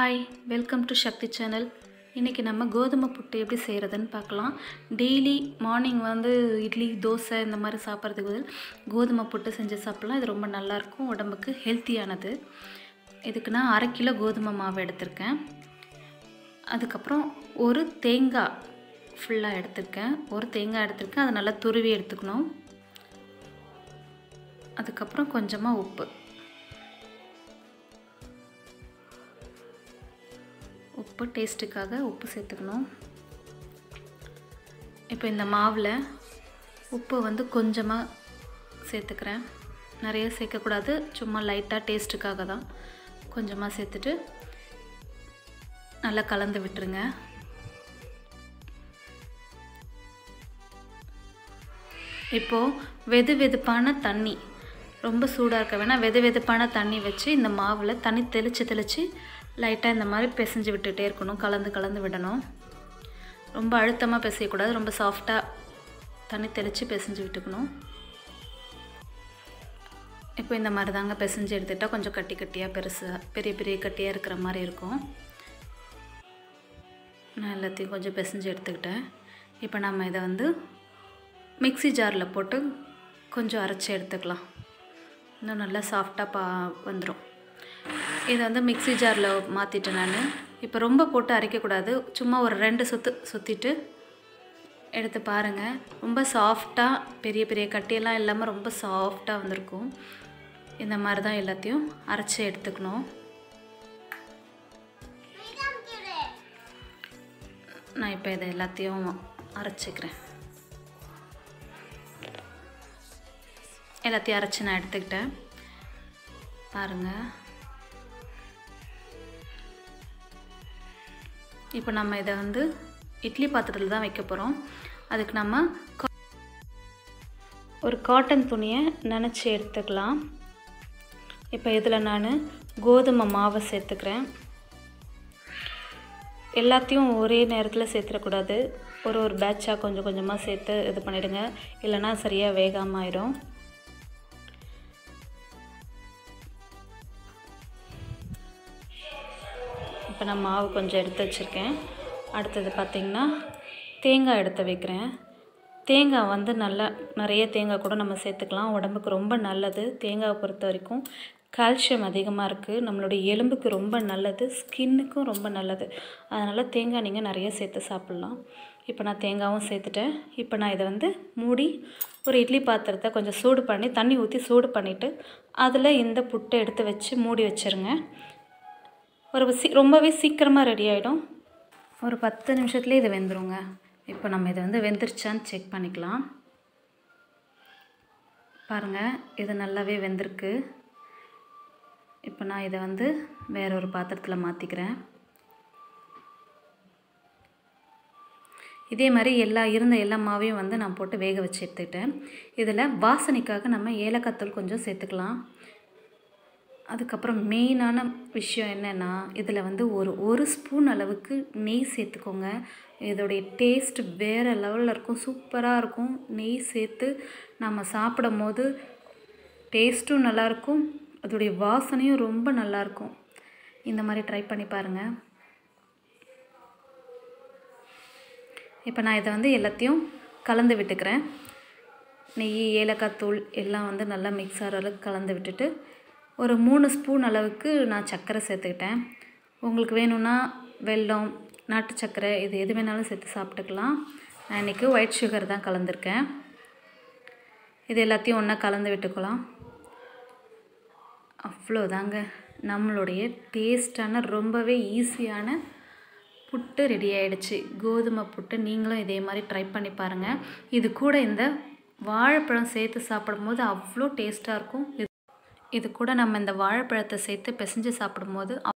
hi welcome to Sakthi channel இன்றைக்கி நம்ம கோதுமை புட்டு எப்படி செய்கிறதுன்னு பார்க்கலாம் டெய்லி மார்னிங் வந்து இட்லி தோசை இந்த மாதிரி சாப்பிட்றதுக்கு பதில் கோதுமை புட்டு செஞ்சு சாப்பிட்லாம் இது ரொம்ப நல்லாயிருக்கும் உடம்புக்கு ஹெல்த்தியானது இதுக்கு நான் அரை கிலோ கோதுமை மாவு எடுத்திருக்கேன் அதுக்கப்புறம் ஒரு தேங்காய் ஃபுல்லாக எடுத்திருக்கேன் ஒரு தேங்காய் எடுத்திருக்கேன் அதை நல்லா துருவி எடுத்துக்கணும் அதுக்கப்புறம் கொஞ்சமாக உப்பு உப்பு டேஸ்ட்டுக்காக உப்பு சேர்த்துக்கணும் இப்போ இந்த மாவில் உப்பு வந்து கொஞ்சமாக சேர்த்துக்கிறேன் நிறைய சேர்க்கக்கூடாது சும்மா லைட்டாக டேஸ்ட்டுக்காக தான் கொஞ்சமாக சேர்த்துட்டு நல்லா கலந்து விட்டுருங்க இப்போது வெது வெதுப்பான தண்ணி ரொம்ப சூடாக இருக்க வேணால் வெது வெதுப்பான தண்ணி வச்சு இந்த மாவில் தண்ணி தெளித்து தெளித்து லைட்டாக இந்த மாதிரி பிசைஞ்சு விட்டுகிட்டே இருக்கணும் கலந்து கலந்து விடணும் ரொம்ப அழுத்தமாக பிசையக்கூடாது ரொம்ப சாஃப்டாக தண்ணி தெளித்து பிசைஞ்சு விட்டுக்கணும் இப்போ இந்த மாதிரி தாங்க பிசைஞ்சு எடுத்துட்டால் கொஞ்சம் கட்டி கட்டியாக பெருசாக பெரிய பெரிய கட்டியாக இருக்கிற மாதிரி இருக்கும் நான் எல்லாத்தையும் கொஞ்சம் பிசைஞ்சு எடுத்துக்கிட்டேன் இப்போ நம்ம இதை வந்து மிக்ஸி ஜாரில் போட்டு கொஞ்சம் அரைச்சி எடுத்துக்கலாம் இன்னும் நல்லா சாஃப்டாக பா வந்துடும் இதை வந்து மிக்ஸி ஜாரில் மாற்றிட்டேன் நான் இப்போ ரொம்ப போட்டு அரைக்கக்கூடாது சும்மா ஒரு ரெண்டு சுற்று சுற்றிட்டு எடுத்து பாருங்கள் ரொம்ப சாஃப்டாக பெரிய பெரிய கட்டியெல்லாம் இல்லாமல் ரொம்ப சாஃப்டாக வந்திருக்கும் இந்த மாதிரி தான் எல்லாத்தையும் அரைச்சி எடுத்துக்கணும் நான் இப்போ இதை எல்லாத்தையும் அரைச்சிக்கிறேன் எல்லாத்தையும் அரைச்சி நான் எடுத்துக்கிட்டேன் பாருங்கள் இப்போ நம்ம இதை வந்து இட்லி பாத்திரத்தில் தான் வைக்க போகிறோம் அதுக்கு நம்ம ஒரு காட்டன் துணியை நினச்சி எடுத்துக்கலாம் இப்போ இதில் நான் கோதுமை மாவை சேர்த்துக்கிறேன் எல்லாத்தையும் ஒரே நேரத்தில் சேர்த்துடக்கூடாது ஒரு ஒரு பேட்சாக கொஞ்சம் கொஞ்சமாக சேர்த்து இது பண்ணிவிடுங்க இல்லைன்னா சரியாக வேகாமல் ஆயிடும் இப்போ நான் மாவு கொஞ்சம் எடுத்து வச்சுருக்கேன் அடுத்தது பார்த்திங்கன்னா தேங்காய் எடுத்து வைக்கிறேன் தேங்காய் வந்து நல்லா நிறைய தேங்காய் கூட நம்ம சேர்த்துக்கலாம் உடம்புக்கு ரொம்ப நல்லது தேங்காவை பொறுத்த வரைக்கும் கால்சியம் அதிகமாக இருக்குது நம்மளுடைய எலும்புக்கு ரொம்ப நல்லது ஸ்கின்னுக்கும் ரொம்ப நல்லது அதனால் தேங்காய் நீங்கள் நிறைய சேர்த்து சாப்பிட்லாம் இப்போ நான் தேங்காயும் சேர்த்துட்டேன் இப்போ நான் இதை வந்து மூடி ஒரு இட்லி பாத்திரத்தை கொஞ்சம் சூடு பண்ணி தண்ணி ஊற்றி சூடு பண்ணிவிட்டு அதில் இந்த புட்டை எடுத்து வச்சு மூடி வச்சுருங்க ஒரு சீ ரொம்பவே சீக்கிரமாக ரெடி ஆகிடும் ஒரு பத்து நிமிஷத்துலேயே இது வெந்துருங்க இப்போ நம்ம இதை வந்து வெந்துருச்சான்னு செக் பண்ணிக்கலாம் பாருங்கள் இது நல்லாவே வெந்திருக்கு இப்போ நான் இதை வந்து வேற ஒரு பாத்திரத்தில் மாற்றிக்கிறேன் இதே மாதிரி எல்லா இருந்த எல்லா மாவையும் வந்து நான் போட்டு வேக வச்சு எடுத்துக்கிட்டேன் இதில் வாசனைக்காக நம்ம ஏலக்காத்தூள் கொஞ்சம் சேர்த்துக்கலாம் அதுக்கப்புறம் மெயினான விஷயம் என்னென்னா இதில் வந்து ஒரு ஒரு ஸ்பூன் அளவுக்கு நெய் சேர்த்துக்கோங்க இதோடைய டேஸ்ட் வேறு லெவலில் இருக்கும் சூப்பராக இருக்கும் நெய் சேர்த்து நம்ம சாப்பிடும் போது டேஸ்ட்டும் நல்லாயிருக்கும் அதோடைய வாசனையும் ரொம்ப நல்லாயிருக்கும் இந்த மாதிரி ட்ரை பண்ணி பாருங்கள் இப்போ நான் இதை வந்து எல்லாத்தையும் கலந்து விட்டுக்கிறேன் நெய் ஏலக்காய் தூள் எல்லாம் வந்து நல்லா மிக்ஸ் ஆகிற அளவுக்கு கலந்து விட்டுட்டு ஒரு மூணு ஸ்பூன் அளவுக்கு நான் சர்க்கரை சேர்த்துக்கிட்டேன் உங்களுக்கு வேணும்னா வெல்லம் நாட்டு சர்க்கரை இது எது வேணாலும் சேர்த்து சாப்பிட்டுக்கலாம் நான் இன்றைக்கி ஒயிட் சுகர் தான் கலந்துருக்கேன் இது எல்லாத்தையும் ஒன்றா கலந்து விட்டுக்கலாம் அவ்வளோதாங்க நம்மளுடைய டேஸ்டான ரொம்பவே ஈஸியான புட்டு ரெடி ஆகிடுச்சு கோதுமை புட்டு நீங்களும் இதே மாதிரி ட்ரை பண்ணி பாருங்கள் இது கூட இந்த வாழைப்பழம் சேர்த்து சாப்பிடும்போது அவ்வளோ டேஸ்ட்டாக இருக்கும் இது கூட நம்ம இந்த வாழைப்பழத்தை சேர்த்து பிசைஞ்சு சாப்பிடும்போது